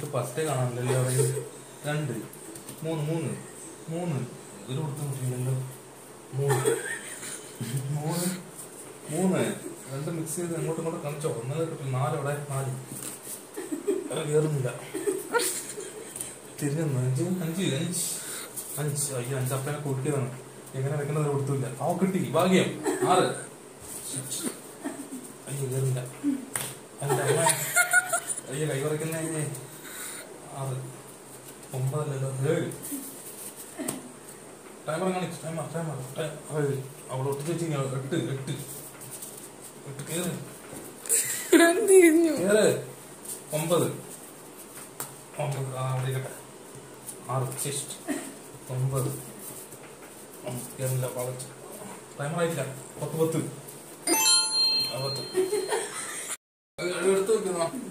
എനിക്ക് ഫസ്റ്റ് കാണാനില്ലല്ലോ അവിടെ രണ്ട് മൂന്ന് മൂന്ന് മൂന്ന് ഒരു കൊടുത്ത മുട്ടില്ലല്ലോ മൂന്ന് മൂന്ന് മൂന്ന് രണ്ട് മിക്സ് ചെയ്ത് അങ്ങോട്ടും ഇങ്ങോട്ടും കാണിച്ചോ ഒന്നര കിട്ടില്ല നാല് അവിടെ നാല് അത് കയറുന്നില്ല തിരിഞ്ഞു അഞ്ച് അഞ്ച് അഞ്ച് അഞ്ച് അയ്യോ അഞ്ച് അപ്പനെ കൊടുക്കിയതാണ് എങ്ങനെ വെക്കുന്നത് കൊടുത്തില്ല ആ കിട്ടി ഭാഗ്യം ആറ് അയ്യോ കയറില്ല എന്റെ അമ്മ അയ്യോ കൈ വരയ്ക്കുന്നേ ആറ് ഒമ്പതല്ലല്ലോ ഏഴ് ടൈമർ കാണിച്ചു ടൈമർ ടൈമർ ഏഴ് അവിടെ ഒട്ടിച്ച് വെച്ചിരിക്കുന്നു എട്ട് എട്ട് എട്ട് കയറി തിരിഞ്ഞു കേറ് ഒമ്പത് ഒമ്പത് ആ അവിടെ ഇരിക്കട്ടെ ആറ് ശിസ്റ്റ് ഒമ്പത് ഉം, കേറില്ല വളച്ച് ടൈമർ ആയിട്ടില്ല പത്ത് പത്ത് ആ, പത്ത് അത് എടുത്ത് വെക്കുന്നോ